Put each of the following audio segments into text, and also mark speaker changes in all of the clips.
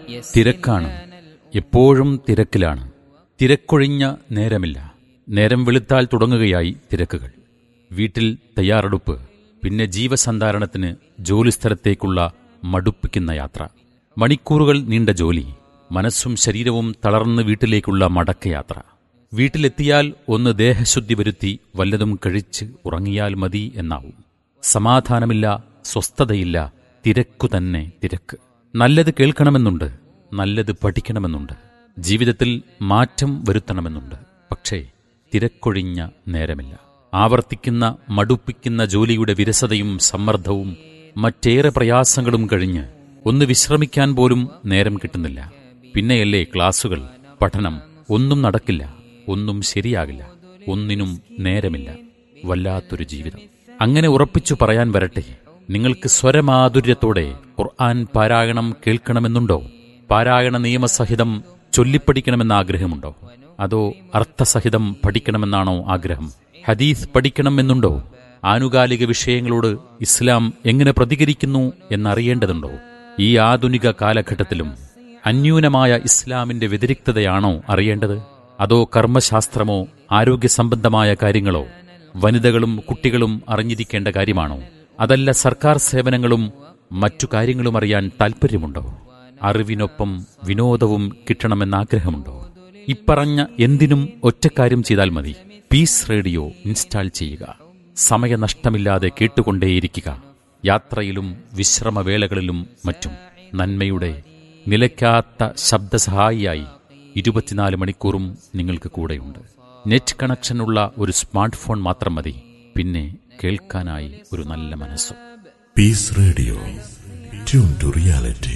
Speaker 1: തിരക്കാണ് എപ്പോഴും തിരക്കിലാണ് തിരക്കൊഴിഞ്ഞ നേരമില്ല നേരം വെളുത്താൽ തുടങ്ങുകയായി തിരക്കുകൾ വീട്ടിൽ തയ്യാറെടുപ്പ് പിന്നെ ജീവസന്ധാരണത്തിന് ജോലിസ്ഥലത്തേക്കുള്ള മടുപ്പിക്കുന്ന യാത്ര മണിക്കൂറുകൾ നീണ്ട ജോലി മനസ്സും ശരീരവും തളർന്ന് വീട്ടിലേക്കുള്ള മടക്കയാത്ര വീട്ടിലെത്തിയാൽ ഒന്ന് ദേഹശുദ്ധി വരുത്തി വല്ലതും കഴിച്ച് ഉറങ്ങിയാൽ മതി എന്നാവും സമാധാനമില്ല സ്വസ്ഥതയില്ല തിരക്കു തന്നെ തിരക്ക് നല്ലത് കേൾക്കണമെന്നുണ്ട് നല്ലത് പഠിക്കണമെന്നുണ്ട് ജീവിതത്തിൽ മാറ്റം വരുത്തണമെന്നുണ്ട് പക്ഷേ തിരക്കൊഴിഞ്ഞ നേരമില്ല ആവർത്തിക്കുന്ന മടുപ്പിക്കുന്ന ജോലിയുടെ വിരസതയും സമ്മർദ്ദവും മറ്റേറെ പ്രയാസങ്ങളും കഴിഞ്ഞ് ഒന്ന് വിശ്രമിക്കാൻ പോലും നേരം കിട്ടുന്നില്ല പിന്നെയല്ലേ ക്ലാസുകൾ പഠനം ഒന്നും നടക്കില്ല ഒന്നും ശരിയാകില്ല ഒന്നിനും നേരമില്ല വല്ലാത്തൊരു ജീവിതം അങ്ങനെ ഉറപ്പിച്ചു പറയാൻ വരട്ടെ നിങ്ങൾക്ക് സ്വരമാധുര്യത്തോടെ ഖുർആൻ പാരായണം കേൾക്കണമെന്നുണ്ടോ പാരായണ നിയമസഹിതം ചൊല്ലിപ്പഠിക്കണമെന്ന ആഗ്രഹമുണ്ടോ അതോ അർത്ഥസഹിതം പഠിക്കണമെന്നാണോ ആഗ്രഹം ഹദീസ് പഠിക്കണമെന്നുണ്ടോ ആനുകാലിക വിഷയങ്ങളോട് ഇസ്ലാം എങ്ങനെ പ്രതികരിക്കുന്നു എന്നറിയേണ്ടതുണ്ടോ ഈ ആധുനിക കാലഘട്ടത്തിലും അന്യൂനമായ ഇസ്ലാമിന്റെ വ്യതിരിക്തതയാണോ അറിയേണ്ടത് അതോ കർമ്മശാസ്ത്രമോ ആരോഗ്യ സംബന്ധമായ കാര്യങ്ങളോ വനിതകളും കുട്ടികളും അറിഞ്ഞിരിക്കേണ്ട കാര്യമാണോ അതല്ല സർക്കാർ സേവനങ്ങളും മറ്റു കാര്യങ്ങളും അറിയാൻ താൽപ്പര്യമുണ്ടോ അറിവിനൊപ്പം വിനോദവും കിട്ടണമെന്ന ആഗ്രഹമുണ്ടോ ഇപ്പറഞ്ഞ എന്തിനും ഒറ്റക്കാര്യം ചെയ്താൽ മതി പീസ് റേഡിയോ ഇൻസ്റ്റാൾ ചെയ്യുക സമയനഷ്ടമില്ലാതെ കേട്ടുകൊണ്ടേയിരിക്കുക യാത്രയിലും വിശ്രമവേളകളിലും മറ്റും നന്മയുടെ നിലയ്ക്കാത്ത ശബ്ദസഹായിയായി ഇരുപത്തിനാല് മണിക്കൂറും നിങ്ങൾക്ക് കൂടെയുണ്ട് നെറ്റ് കണക്ഷനുള്ള ഒരു സ്മാർട്ട് ഫോൺ മാത്രം മതി പിന്നെ കേൾക്കാനായി ഒരു നല്ല മനസ്സും
Speaker 2: Peace Radio. Tune to reality.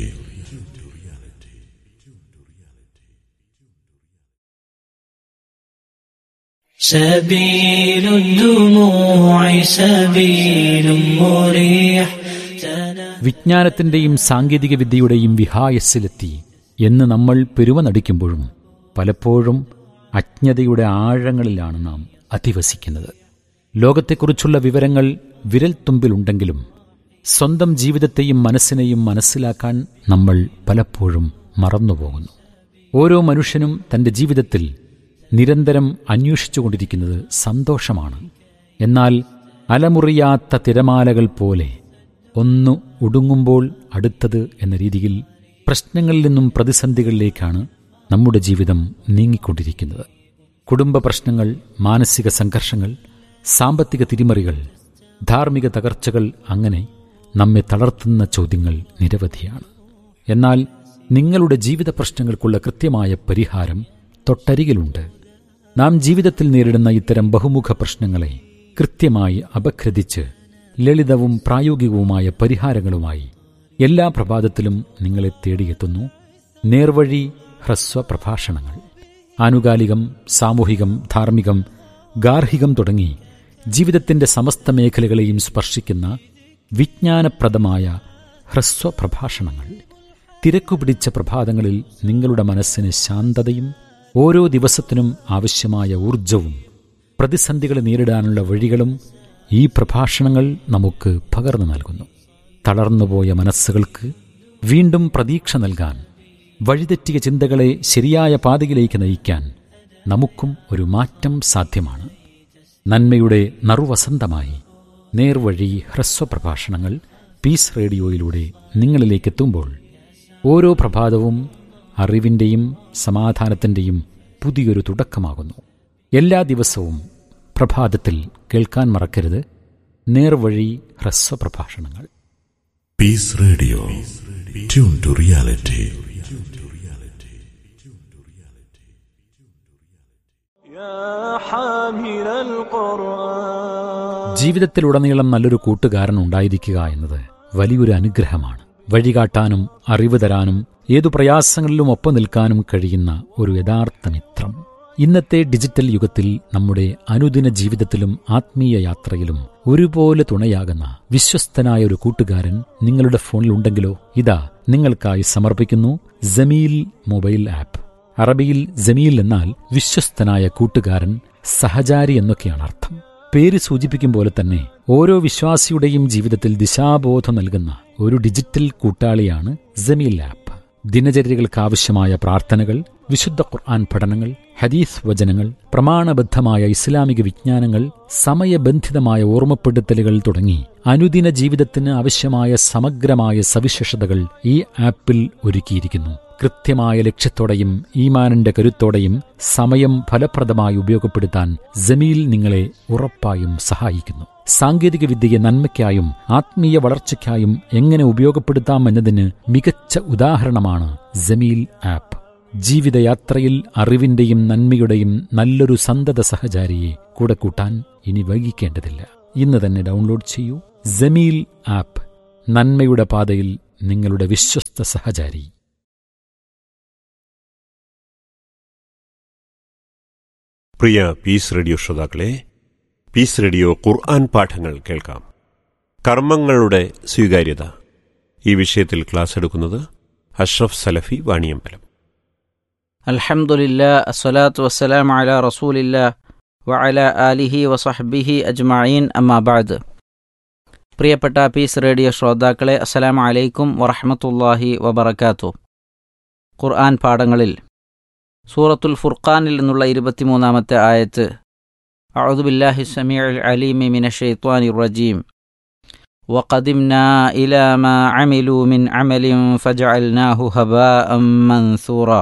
Speaker 3: سبيل الدموع سبيل مريح
Speaker 1: വിജ്ഞാനത്തിന്റെയും സാങ്കേതിക വിദ്യയുടെയും വിഹായസ്സിലെത്തി എന്ന് നമ്മൾ പെരുമ നടിക്കുമ്പോഴും പലപ്പോഴും അജ്ഞതയുടെ ആഴങ്ങളിലാണ് നാം അധിവസിക്കുന്നത് ലോകത്തെക്കുറിച്ചുള്ള വിവരങ്ങൾ വിരൽത്തുമ്പിലുണ്ടെങ്കിലും സ്വന്തം ജീവിതത്തെയും മനസ്സിനെയും മനസ്സിലാക്കാൻ നമ്മൾ പലപ്പോഴും മറന്നുപോകുന്നു ഓരോ മനുഷ്യനും തന്റെ ജീവിതത്തിൽ നിരന്തരം അന്വേഷിച്ചുകൊണ്ടിരിക്കുന്നത് സന്തോഷമാണ് എന്നാൽ അലമുറിയാത്ത തിരമാലകൾ പോലെ ഒന്ന് ഒടുങ്ങുമ്പോൾ അടുത്തത് എന്ന രീതിയിൽ പ്രശ്നങ്ങളിൽ നിന്നും പ്രതിസന്ധികളിലേക്കാണ് നമ്മുടെ ജീവിതം നീങ്ങിക്കൊണ്ടിരിക്കുന്നത് കുടുംബ പ്രശ്നങ്ങൾ മാനസിക സംഘർഷങ്ങൾ സാമ്പത്തിക തിരിമറികൾ ധാർമ്മിക തകർച്ചകൾ അങ്ങനെ നമ്മെ തളർത്തുന്ന ചോദ്യങ്ങൾ നിരവധിയാണ് എന്നാൽ നിങ്ങളുടെ ജീവിത പ്രശ്നങ്ങൾക്കുള്ള കൃത്യമായ പരിഹാരം തൊട്ടരികിലുണ്ട് നാം ജീവിതത്തിൽ നേരിടുന്ന ഇത്തരം ബഹുമുഖ പ്രശ്നങ്ങളെ കൃത്യമായി അപഗ്രഥിച്ച് ലളിതവും പ്രായോഗികവുമായ പരിഹാരങ്ങളുമായി എല്ലാ പ്രഭാതത്തിലും നിങ്ങളെ തേടിയെത്തുന്നു നേർവഴി ഹ്രസ്വ പ്രഭാഷണങ്ങൾ ആനുകാലികം സാമൂഹികം ധാർമ്മികം ഗാർഹികം തുടങ്ങി ജീവിതത്തിന്റെ സമസ്ത മേഖലകളെയും സ്പർശിക്കുന്ന വിജ്ഞാനപ്രദമായ ഹ്രസ്വ പ്രഭാഷണങ്ങൾ തിരക്കുപിടിച്ച പ്രഭാതങ്ങളിൽ നിങ്ങളുടെ മനസ്സിന് ശാന്തതയും ഓരോ ദിവസത്തിനും ആവശ്യമായ ഊർജവും പ്രതിസന്ധികളെ നേരിടാനുള്ള വഴികളും ഈ പ്രഭാഷണങ്ങൾ നമുക്ക് പകർന്നു നൽകുന്നു തളർന്നുപോയ മനസ്സുകൾക്ക് വീണ്ടും പ്രതീക്ഷ നൽകാൻ വഴിതെറ്റിയ ചിന്തകളെ ശരിയായ പാതയിലേക്ക് നയിക്കാൻ നമുക്കും ഒരു മാറ്റം സാധ്യമാണ് നന്മയുടെ നറുവസന്തമായി നേർവഴി ഹ്രസ്വ പ്രഭാഷണങ്ങൾ പീസ് റേഡിയോയിലൂടെ നിങ്ങളിലേക്കെത്തുമ്പോൾ ഓരോ പ്രഭാതവും അറിവിൻ്റെയും സമാധാനത്തിൻ്റെയും പുതിയൊരു തുടക്കമാകുന്നു എല്ലാ ദിവസവും പ്രഭാതത്തിൽ കേൾക്കാൻ മറക്കരുത് നേർവഴി ഹ്രസ്വ പ്രഭാഷണങ്ങൾ
Speaker 2: Peace Radio. Tune to reality.
Speaker 4: يا حامل القرآن
Speaker 1: ജീവിതത്തിലുടനീളം നല്ലൊരു കൂട്ടുകാരൻ ഉണ്ടായിരിക്കുക എന്നത് വലിയൊരു അനുഗ്രഹമാണ് വഴികാട്ടാനും അറിവ് തരാനും ഏതു പ്രയാസങ്ങളിലും ഒപ്പം നിൽക്കാനും കഴിയുന്ന ഒരു യഥാർത്ഥ മിത്രം ഇന്നത്തെ ഡിജിറ്റൽ യുഗത്തിൽ നമ്മുടെ അനുദിന ജീവിതത്തിലും ആത്മീയ യാത്രയിലും ഒരുപോലെ തുണയാകുന്ന വിശ്വസ്തനായ ഒരു കൂട്ടുകാരൻ നിങ്ങളുടെ ഫോണിൽ ഉണ്ടെങ്കിലോ ഇതാ നിങ്ങൾക്കായി സമർപ്പിക്കുന്നു ജമീൽ മൊബൈൽ ആപ്പ് അറബിയിൽ ജമീൽ എന്നാൽ വിശ്വസ്തനായ കൂട്ടുകാരൻ സഹചാരി എന്നൊക്കെയാണ് അർത്ഥം പേര് സൂചിപ്പിക്കും പോലെ തന്നെ ഓരോ വിശ്വാസിയുടെയും ജീവിതത്തിൽ ദിശാബോധം നൽകുന്ന ഒരു ഡിജിറ്റൽ കൂട്ടാളിയാണ് ജമീൽ ആപ്പ് ദിനചര്യകൾക്കാവശ്യമായ പ്രാർത്ഥനകൾ വിശുദ്ധ ഖുർആൻ പഠനങ്ങൾ ഹദീസ് വചനങ്ങൾ പ്രമാണബദ്ധമായ ഇസ്ലാമിക വിജ്ഞാനങ്ങൾ സമയബന്ധിതമായ ഓർമ്മപ്പെടുത്തലുകൾ തുടങ്ങി അനുദിന ജീവിതത്തിന് ആവശ്യമായ സമഗ്രമായ സവിശേഷതകൾ ഈ ആപ്പിൽ ഒരുക്കിയിരിക്കുന്നു കൃത്യമായ ലക്ഷ്യത്തോടെയും ഈമാനിന്റെ കരുത്തോടെയും സമയം ഫലപ്രദമായി ഉപയോഗപ്പെടുത്താൻ ജമീൽ നിങ്ങളെ ഉറപ്പായും സഹായിക്കുന്നു സാങ്കേതിക വിദ്യയെ നന്മയ്ക്കായും ആത്മീയ വളർച്ചയ്ക്കായും എങ്ങനെ ഉപയോഗപ്പെടുത്താമെന്നതിന് മികച്ച ഉദാഹരണമാണ് ജമീൽ ആപ്പ് ജീവിതയാത്രയിൽ അറിവിന്റെയും നന്മയുടെയും നല്ലൊരു സന്തത സഹചാരിയെ കൂടെ കൂട്ടാൻ ഇനി വൈകിക്കേണ്ടതില്ല ഇന്ന് തന്നെ ഡൗൺലോഡ് ചെയ്യൂ ജമീൽ ആപ്പ് നന്മയുടെ പാതയിൽ നിങ്ങളുടെ വിശ്വസ്ത സഹചാരി
Speaker 5: പ്രിയ പീസ് റേഡിയോ ശ്രോതാക്കളെ പീസ് റേഡിയോ ഖുർആൻ പാഠങ്ങൾ കേൾക്കാം കർമ്മങ്ങളുടെ സ്വീകാര്യത ഈ വിഷയത്തിൽ ക്ലാസ് എടുക്കുന്നത് അഷ്റഫ് സലഫി വാണിയമ്പലം
Speaker 6: അൽഹംദുലില്ല അസ്സലാത്തു വസ്സലാം അല റസൂലില്ല വഅല ആലിഹി വസഹ്ബിഹി അജ്മഈൻ അമ്മാബാദ് പ്രിയപ്പെട്ട പീസ് റേഡിയോ ശ്രോതാക്കളെ അസ്സലാമു അലൈക്കും വറഹ്മത്തുള്ളാഹി വബറകാത്തു ഖുർആൻ പാഠങ്ങളിൽ സൂറത്തുൽ ഫുർഖാനിൽ നിന്നുള്ള ഇരുപത്തിമൂന്നാമത്തെ ആയത്ത് അഊദു ബില്ലാഹി സമീഉൽ അലീമി മിനശ് ശൈത്വാനിർ റജീം وقدمنا إلى ما عملوا من عمل فجعلناه هباء منثورا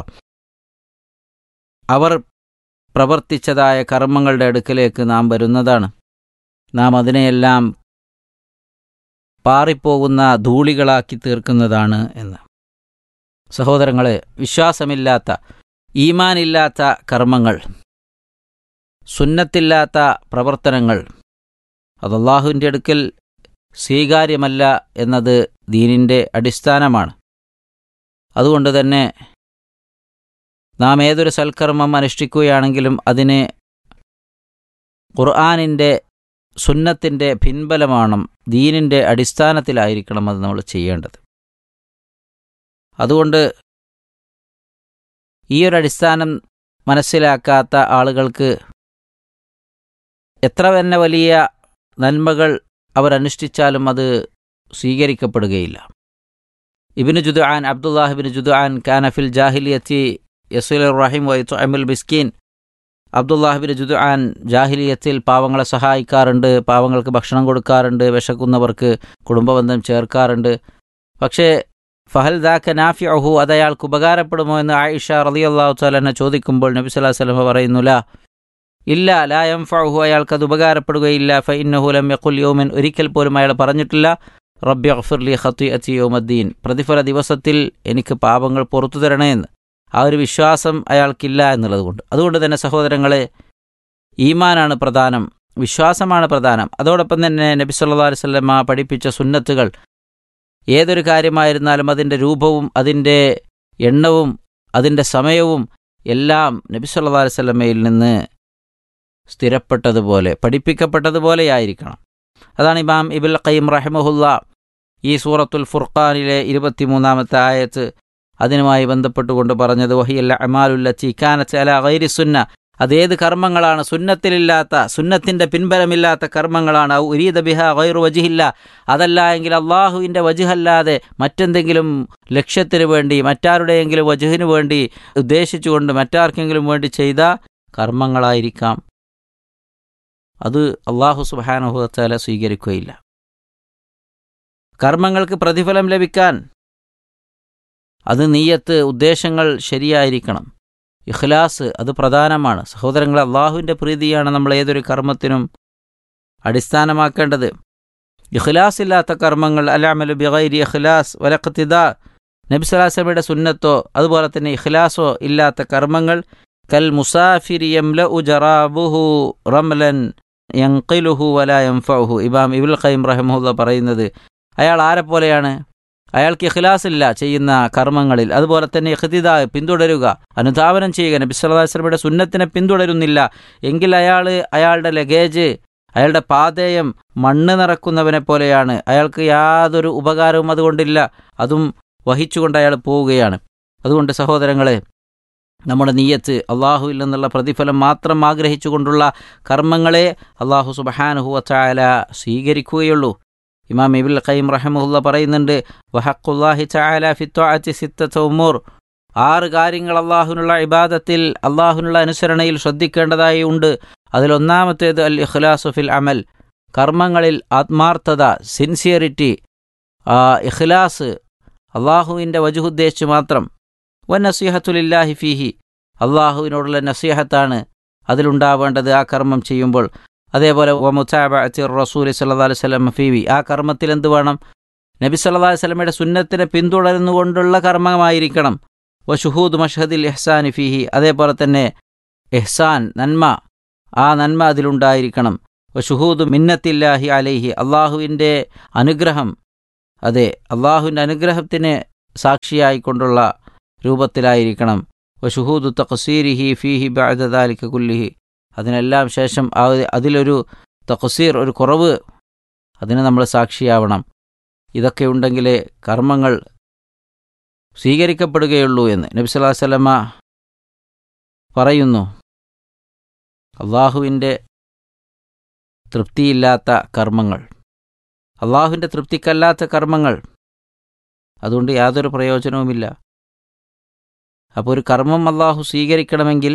Speaker 6: അവർ പ്രവർത്തിച്ചതായ കർമ്മങ്ങളുടെ അടുക്കലേക്ക് നാം വരുന്നതാണ് നാം അതിനെയെല്ലാം പാറിപ്പോകുന്ന ധൂളികളാക്കി തീർക്കുന്നതാണ് എന്ന് സഹോദരങ്ങളെ വിശ്വാസമില്ലാത്ത ഈമാനില്ലാത്ത കർമ്മങ്ങൾ സുന്നത്തില്ലാത്ത പ്രവർത്തനങ്ങൾ അത് അള്ളാഹുവിൻ്റെ അടുക്കൽ സ്വീകാര്യമല്ല എന്നത് ദീനിൻ്റെ അടിസ്ഥാനമാണ് അതുകൊണ്ട് തന്നെ നാം ഏതൊരു സൽക്കർമ്മം അനുഷ്ഠിക്കുകയാണെങ്കിലും അതിന് ഖുർആാനിൻ്റെ സുന്നത്തിൻ്റെ പിൻബലമാണ് ദീനിൻ്റെ അടിസ്ഥാനത്തിലായിരിക്കണം അത് നമ്മൾ ചെയ്യേണ്ടത് അതുകൊണ്ട് ഈ ഒരു അടിസ്ഥാനം മനസ്സിലാക്കാത്ത ആളുകൾക്ക് എത്ര തന്നെ വലിയ നന്മകൾ അവരനുഷ്ഠിച്ചാലും അത് സ്വീകരിക്കപ്പെടുകയില്ല ഇബിന് ജുദുആൻ അബ്ദുല്ലാഹിബിന് ജുദുആൻ കാനഫിൽ ജാഹിലിയത്തി യസുൽ റഹിം വൈത്തുഅമുൽ ബിസ്കീൻ അബ്ദുല്ലാഹിബിൻ ജുദുആൻ ജാഹിലിയത്തിൽ പാവങ്ങളെ സഹായിക്കാറുണ്ട് പാവങ്ങൾക്ക് ഭക്ഷണം കൊടുക്കാറുണ്ട് വിശക്കുന്നവർക്ക് കുടുംബബന്ധം ചേർക്കാറുണ്ട് പക്ഷേ ഫഹൽ ദാഖ നാഫി അഹു അത് അയാൾക്ക് ഉപകാരപ്പെടുമോ എന്ന് ആയിഷ റലി അള്ളാഹു താലെന്നെ ചോദിക്കുമ്പോൾ നബി സ്വലാഹു വസ്ലമ പറയുന്നില്ല ഇല്ല ലാ എം ഫഹു അയാൾക്ക് അത് ഉപകാരപ്പെടുകയില്ല ഫൈന്നഹു ലം യഖുൽ യൗമൻ ഒരിക്കൽ പോലും അയാൾ പറഞ്ഞിട്ടില്ല റബ്ബി അഖ്ഫിർലി ഖത്തി അത്തി യൗമദ്ദീൻ പ്രതിഫല ദിവസത്തിൽ എനിക്ക് പാപങ്ങൾ പുറത്തു തരണേ എന്ന് ആ ഒരു വിശ്വാസം അയാൾക്കില്ല എന്നുള്ളത് കൊണ്ട് അതുകൊണ്ട് തന്നെ സഹോദരങ്ങളെ ഈമാനാണ് പ്രധാനം വിശ്വാസമാണ് പ്രധാനം അതോടൊപ്പം തന്നെ നബി സല്ലാ വല്ലമ പഠിപ്പിച്ച സുന്നത്തുകൾ ഏതൊരു കാര്യമായിരുന്നാലും അതിൻ്റെ രൂപവും അതിൻ്റെ എണ്ണവും അതിൻ്റെ സമയവും എല്ലാം നബി സല്ലാ വല്ലമയിൽ നിന്ന് സ്ഥിരപ്പെട്ടതുപോലെ പഠിപ്പിക്കപ്പെട്ടതുപോലെയായിരിക്കണം അതാണ് ഇമാം ഇബുൽ ഖയ്യം റഹ്മഹുല്ല ഈ സൂറത്തുൽ ഫുർഖാനിലെ ഇരുപത്തിമൂന്നാമത്തെ ആയത്ത് അതിനുമായി ബന്ധപ്പെട്ടുകൊണ്ട് പറഞ്ഞത് വഹിയല്ല അമാലുല്ല ചീക്കാനത്ത് അല ഗൈരി സുന്ന അതേത് കർമ്മങ്ങളാണ് സുന്നത്തിലില്ലാത്ത സുന്നത്തിന്റെ പിൻബലമില്ലാത്ത കർമ്മങ്ങളാണ് ഔ ഉരീദ ബിഹ ഗൈറു വജിഹില്ല അതല്ല എങ്കിൽ അള്ളാഹുവിൻ്റെ വജുഹല്ലാതെ മറ്റെന്തെങ്കിലും ലക്ഷ്യത്തിന് വേണ്ടി മറ്റാരുടെയെങ്കിലും വജുഹിന് വേണ്ടി ഉദ്ദേശിച്ചുകൊണ്ട് മറ്റാർക്കെങ്കിലും വേണ്ടി ചെയ്ത കർമ്മങ്ങളായിരിക്കാം അത് അള്ളാഹു സുബാനുഹുത്താല സ്വീകരിക്കുകയില്ല കർമ്മങ്ങൾക്ക് പ്രതിഫലം ലഭിക്കാൻ അത് നീയത്ത് ഉദ്ദേശങ്ങൾ ശരിയായിരിക്കണം ഇഖ്ലാസ് അത് പ്രധാനമാണ് സഹോദരങ്ങൾ അള്ളാഹുവിൻ്റെ പ്രീതിയാണ് നമ്മൾ ഏതൊരു കർമ്മത്തിനും അടിസ്ഥാനമാക്കേണ്ടത് ഇഖ്ലാസ് ഇല്ലാത്ത കർമ്മങ്ങൾ അലാമലു ബിഗൈരി ഇഖ്ലാസ് വലഖത്തിദ നബി സലാസമയുടെ സുന്നത്തോ അതുപോലെ തന്നെ ഇഖ്ലാസോ ഇല്ലാത്ത കർമ്മങ്ങൾ കൽ മുസാഫിരി യംല ഉജറാബുഹു റംലൻ യങ്കിലുഹു വല യംഫഹു ഇമാം ഇബുൽ ഖൈം റഹമുല്ല പറയുന്നത് അയാൾ ആരെപ്പോലെയാണ് അയാൾക്ക് ഇഖ്ലാസ് ഇല്ല ചെയ്യുന്ന കർമ്മങ്ങളിൽ അതുപോലെ തന്നെ ഇഖ്തിദ പിന്തുടരുക അനുധാവനം ചെയ്യുക നബി സല്ലാസ്ലമയുടെ സുന്നത്തിനെ പിന്തുടരുന്നില്ല എങ്കിൽ അയാൾ അയാളുടെ ലഗേജ് അയാളുടെ പാതേയം മണ്ണ് നിറക്കുന്നവനെ പോലെയാണ് അയാൾക്ക് യാതൊരു ഉപകാരവും അതുകൊണ്ടില്ല അതും വഹിച്ചുകൊണ്ട് അയാൾ പോവുകയാണ് അതുകൊണ്ട് സഹോദരങ്ങളെ നമ്മുടെ നീയത്ത് അള്ളാഹുവിൽ നിന്നുള്ള പ്രതിഫലം മാത്രം ആഗ്രഹിച്ചുകൊണ്ടുള്ള കർമ്മങ്ങളെ അള്ളാഹു സുബഹാനുഹുവ ചായാല സ്വീകരിക്കുകയുള്ളൂ ഇമാം ഇബുൽ ഖൈം റഹമുല്ല പറയുന്നുണ്ട് വഹഖുല്ലാഹി തആല ഫി ത്വഅത്തി സിത്തത ഉമൂർ ആറ് കാര്യങ്ങൾ അള്ളാഹുനുള്ള ഇബാദത്തിൽ അള്ളാഹുനുള്ള അനുസരണയിൽ ശ്രദ്ധിക്കേണ്ടതായി ഉണ്ട് അതിലൊന്നാമത്തേത് അൽ ഇഖ്ലാസു ഫിൽ അമൽ കർമ്മങ്ങളിൽ ആത്മാർത്ഥത സിൻസിയറിറ്റി ഇഖ്ലാസ് അള്ളാഹുവിൻ്റെ വജുഹുദ്ദേശിച്ച് മാത്രം വൻ നസീഹത്തുലില്ലാഹി ഫീഹി അള്ളാഹുവിനോടുള്ള നസീഹത്താണ് അതിലുണ്ടാവേണ്ടത് ആ കർമ്മം ചെയ്യുമ്പോൾ അതേപോലെ വമുത്താബഅത്തി റസൂൽ സല്ലല്ലാഹു അലൈഹി വസല്ലം ഫീവി ആ കർമ്മത്തിൽ എന്ത് വേണം നബി സല്ലല്ലാഹു അലൈഹി വസല്ലമയുടെ സുന്നത്തിനെ പിന്തുടരുന്നുകൊണ്ടുള്ള കർമ്മമായിരിക്കണം വഷുഹൂദ് മഷഹദിൽ ഇഹ്സാൻ ഫീഹി അതേപോലെ തന്നെ ഇഹ്സാൻ നന്മ ആ നന്മ അതിലുണ്ടായിരിക്കണം വഷുഹൂദ് മിന്നത്തില്ലാഹി അലൈഹി അള്ളാഹുവിൻ്റെ അനുഗ്രഹം അതെ അള്ളാഹുവിൻ്റെ അനുഗ്രഹത്തിന് സാക്ഷിയായിക്കൊണ്ടുള്ള രൂപത്തിലായിരിക്കണം വഷുഹൂദ് തഖസീരിഹി ഫീഹി ബഅദാലിക കുല്ലിഹി അതിനെല്ലാം ശേഷം ആ അതിലൊരു തഖസീർ ഒരു കുറവ് അതിന് നമ്മൾ സാക്ഷിയാവണം ഇതൊക്കെ ഉണ്ടെങ്കിലേ കർമ്മങ്ങൾ സ്വീകരിക്കപ്പെടുകയുള്ളൂ എന്ന് നബി സല്ലല്ലാഹു അലൈഹി വസല്ലമ പറയുന്നു അള്ളാഹുവിൻ്റെ തൃപ്തിയില്ലാത്ത കർമ്മങ്ങൾ അള്ളാഹുവിൻ്റെ തൃപ്തിക്കല്ലാത്ത കർമ്മങ്ങൾ അതുകൊണ്ട് യാതൊരു പ്രയോജനവുമില്ല അപ്പോൾ ഒരു കർമ്മം അള്ളാഹു സ്വീകരിക്കണമെങ്കിൽ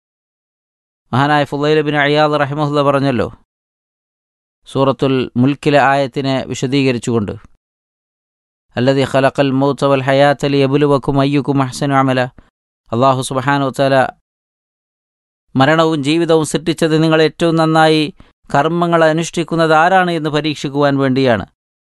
Speaker 6: മഹാനായ ഫുലൈലബിൻ അയ്യാദ് റഹ്മുല്ല പറഞ്ഞല്ലോ സൂറത്തുൽ മുൽക്കിലെ ആയത്തിനെ വിശദീകരിച്ചുകൊണ്ട് അല്ലതി ഖലഖൽ മൗത്ത വൽ ഹയാത്തലി എബുലുവക്കും അയ്യുക്കും അഹ്സനു അമല അള്ളാഹു സുബഹാനു തല മരണവും ജീവിതവും സൃഷ്ടിച്ചത് നിങ്ങൾ ഏറ്റവും നന്നായി കർമ്മങ്ങൾ അനുഷ്ഠിക്കുന്നത് ആരാണ് എന്ന് പരീക്ഷിക്കുവാൻ വേണ്ടിയാണ്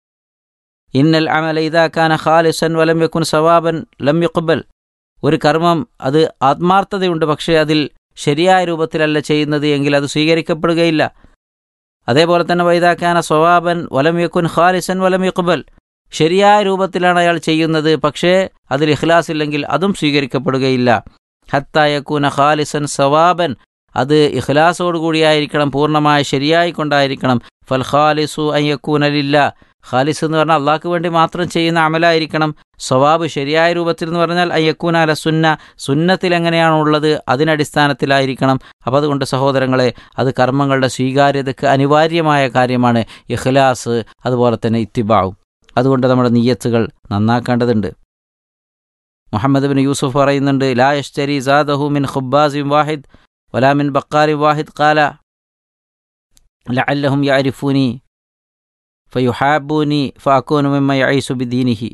Speaker 6: ഇന്നൽ അമല ഇതാക്കാന ഖാലിസൻ വലം യക്കുൻ സവാബൻ ലം യുഖബൽ ഒരു കർമ്മം അത് ആത്മാർത്ഥതയുണ്ട് പക്ഷേ അതിൽ ശരിയായ രൂപത്തിലല്ല ചെയ്യുന്നത് എങ്കിൽ അത് സ്വീകരിക്കപ്പെടുകയില്ല അതേപോലെ തന്നെ വൈദാക്കാന സ്വവാബൻ വലം യക്കുൻ ഖാലിസൻ വലം യുഖബൽ ശരിയായ രൂപത്തിലാണ് അയാൾ ചെയ്യുന്നത് പക്ഷേ അതിൽ ഇഖ്ലാസ് ഇല്ലെങ്കിൽ അതും സ്വീകരിക്കപ്പെടുകയില്ല ഹത്തായക്കൂന ഖാലിസൻ സവാബൻ അത് ഇഖ്ലാസോടുകൂടിയായിരിക്കണം പൂർണ്ണമായ ശരിയായി കൊണ്ടായിരിക്കണം ഫൽ ഖാലിസു അയ്യക്കൂനലില്ല ഖാലിസ് എന്ന് പറഞ്ഞാൽ അള്ളാഹ്ക്ക് വേണ്ടി മാത്രം ചെയ്യുന്ന അമലായിരിക്കണം സ്വവാബ് ശരിയായ രൂപത്തിൽ എന്ന് പറഞ്ഞാൽ അയ്യക്കൂന അല സുന്ന സുന്നത്തിൽ എങ്ങനെയാണോ ഉള്ളത് അതിനടിസ്ഥാനത്തിലായിരിക്കണം അപ്പോൾ അതുകൊണ്ട് സഹോദരങ്ങളെ അത് കർമ്മങ്ങളുടെ സ്വീകാര്യതയ്ക്ക് അനിവാര്യമായ കാര്യമാണ് ഇഖ്ലാസ് അതുപോലെ തന്നെ ഇത്തിബാവും അതുകൊണ്ട് നമ്മുടെ നീയത്തുകൾ നന്നാക്കേണ്ടതുണ്ട് മുഹമ്മദ് ബിൻ യൂസുഫ് പറയുന്നുണ്ട് ലാ യഷ്തരി സാദഹു മിൻ ഖുബാസിം വാഹിദ് വലാ മിൻ ബക്കാരി വാഹിദ് കാല ലഅല്ലഹും യഅരിഫൂനി ഫയുഹാബൂനി ഫഅക്കൂനു മിമ്മ യഈസു ബിദീനിഹി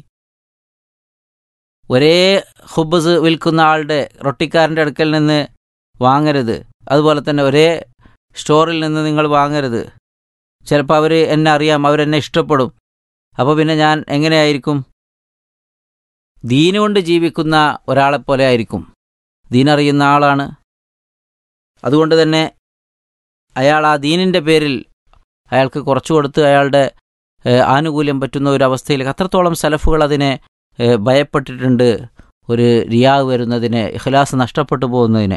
Speaker 6: ഒരേ ഖുബ്സ് വിൽക്കുന്ന ആളുടെ റൊട്ടിക്കാരൻ്റെ അടുക്കൽ നിന്ന് വാങ്ങരുത് അതുപോലെ തന്നെ ഒരേ സ്റ്റോറിൽ നിന്ന് നിങ്ങൾ വാങ്ങരുത് ചിലപ്പോൾ അവർ എന്നെ അറിയാം അവരെന്നെ ഇഷ്ടപ്പെടും അപ്പോൾ പിന്നെ ഞാൻ എങ്ങനെയായിരിക്കും ദീനുകൊണ്ട് ജീവിക്കുന്ന ഒരാളെപ്പോലെ ആയിരിക്കും ദീനറിയുന്ന ആളാണ് അതുകൊണ്ട് തന്നെ അയാൾ ആ ദീനിൻ്റെ പേരിൽ അയാൾക്ക് കുറച്ചു കൊടുത്ത് അയാളുടെ ആനുകൂല്യം പറ്റുന്ന ഒരു അവസ്ഥയിലേക്ക് അത്രത്തോളം സലഫുകൾ അതിനെ ഭയപ്പെട്ടിട്ടുണ്ട് ഒരു റിയാവ് വരുന്നതിന് ഇഖ്ലാസ് നഷ്ടപ്പെട്ടു പോകുന്നതിന്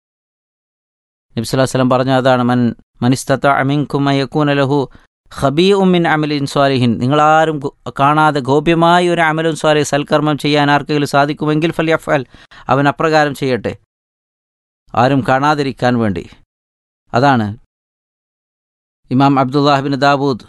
Speaker 6: നബ്സുല്ലാ സ്വലം പറഞ്ഞ അതാണ് മൻ മനിസ്തത്ത അമിൻകും അയക്കൂന ലഹു ഖബീ ഉമ്മിൻ അമലിൻ സ്വാലിഹിൻ നിങ്ങളാരും കാണാതെ ഗോപ്യമായ ഒരു അമലും സ്വാലിഹ് സൽക്കർമ്മം ചെയ്യാൻ ആർക്കെങ്കിലും സാധിക്കുമെങ്കിൽ ഫൽ അവൻ അപ്രകാരം ചെയ്യട്ടെ ആരും കാണാതിരിക്കാൻ വേണ്ടി അതാണ് ഇമാം അബ്ദുല്ലാഹിബിൻ ദാബൂദ്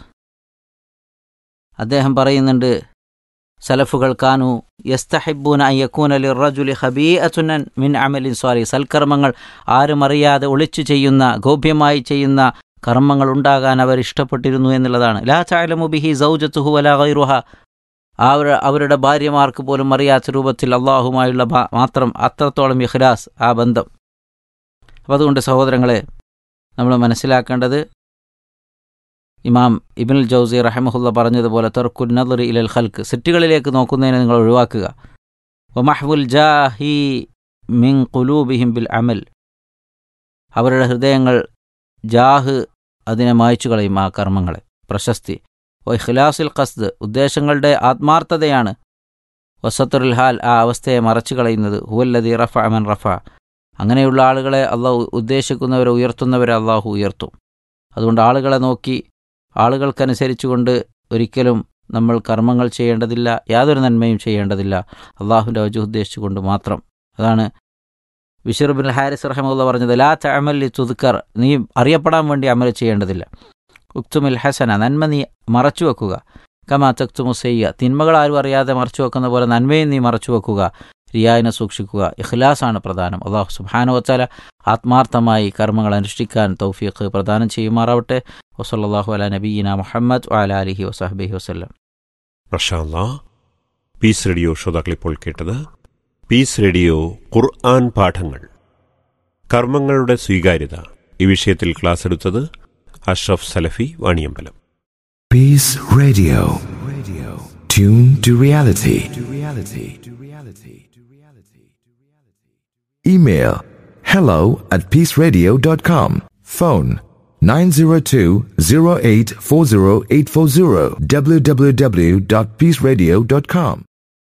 Speaker 6: അദ്ദേഹം പറയുന്നുണ്ട് സലഫുകൾ കാനു യസ്തഹിബൂന അയ്യക്കൂൻ അലി റജുലി ഹബീ അസുനൻ മിൻ അമലിൻ സ്വാലി സൽക്കർമ്മങ്ങൾ ആരും അറിയാതെ ഒളിച്ചു ചെയ്യുന്ന ഗോപ്യമായി ചെയ്യുന്ന കർമ്മങ്ങൾ ഉണ്ടാകാൻ അവർ ഇഷ്ടപ്പെട്ടിരുന്നു എന്നുള്ളതാണ് ലാ ചാലമുബിഹി സൗജത്തുഹു വല ഗൈറുഹ അവർ അവരുടെ ഭാര്യമാർക്ക് പോലും അറിയാത്ത രൂപത്തിൽ അള്ളാഹുമായുള്ള മാത്രം അത്രത്തോളം ഇഖ്ലാസ് ആ ബന്ധം അപ്പം അതുകൊണ്ട് സഹോദരങ്ങളെ നമ്മൾ മനസ്സിലാക്കേണ്ടത് ഇമാം ഇബിനുൽ ജൗസി റഹമുല്ല പറഞ്ഞതുപോലെ തർക്കുൽ നദർ ഇലൽ ഖൽക്ക് സിറ്റുകളിലേക്ക് നോക്കുന്നതിനെ നിങ്ങൾ ഒഴിവാക്കുക വമഹ്വുൽ ജാഹി മിൻ കുലൂബിഹിം ബിൽ അമൽ അവരുടെ ഹൃദയങ്ങൾ ജാഹ് അതിനെ മായ്ച്ചു കളയും ആ കർമ്മങ്ങളെ പ്രശസ്തി ഒ ഖിലാസുൽ ഖസ്ദ് ഉദ്ദേശങ്ങളുടെ ആത്മാർത്ഥതയാണ് വസത്തുൽ ഹാൽ ആ അവസ്ഥയെ മറച്ചു കളയുന്നത് ഹുവല്ലദി റഫ അമൻ റഫ അങ്ങനെയുള്ള ആളുകളെ അള്ളാഹു ഉദ്ദേശിക്കുന്നവരെ ഉയർത്തുന്നവരെ അള്ളാഹു ഉയർത്തും അതുകൊണ്ട് ആളുകളെ നോക്കി ആളുകൾക്കനുസരിച്ചുകൊണ്ട് ഒരിക്കലും നമ്മൾ കർമ്മങ്ങൾ ചെയ്യേണ്ടതില്ല യാതൊരു നന്മയും ചെയ്യേണ്ടതില്ല അള്ളാഹുവിൻ്റെ വജു ഉദ്ദേശിച്ചുകൊണ്ട് മാത്രം അതാണ് ബിഷർ ബിൻ ഹാരിസ് റഹമുല്ല പറഞ്ഞത് ലാ തഅമലി തുദ്ക്കർ നീ അറിയപ്പെടാൻ വേണ്ടി അമൽ ചെയ്യേണ്ടതില്ല ഉക്തുമിൽ ഹസന നന്മ നീ മറച്ചു വെക്കുക കമാ തക്തുമു സെയ്യ തിന്മകൾ ആരും അറിയാതെ മറച്ചു വെക്കുന്ന പോലെ നന്മയും നീ മറച്ചു വെക്കുക റിയായിനെ സൂക്ഷിക്കുക ഇഖ്ലാസാണ് പ്രധാനം അള്ളാഹു സുബ്ഹാനഹു വതആല ആത്മാർത്ഥമായി കർമ്മങ്ങൾ അനുഷ്ഠിക്കാൻ തൗഫീഖ് പ്രദാനം ചെയ്യുമാറാവട്ടെ വസല്ലല്ലാഹു അലാ നബീന മുഹമ്മദ് വഅലാ അലിഹി വസഹ്ബിഹി വസല്ലം
Speaker 5: മഷാല്ല പീസ് റേഡിയോ ശ്രോതാക്കൾ ഇപ്പോൾ കേട്ടത് പീസ് റേഡിയോ ഖുർആൻ പാഠങ്ങൾ കർമ്മങ്ങളുടെ സ്വീകാര്യത ഈ വിഷയത്തിൽ ക്ലാസ് എടുത്തത് അഷ്റഫ് സലഫി Vaniyambalam
Speaker 7: Peace Radio. Radio. Tune to reality. To reality. To reality. To reality. Email hello at peaceradio.com. Phone 902-0840840 www.peaceradio.com.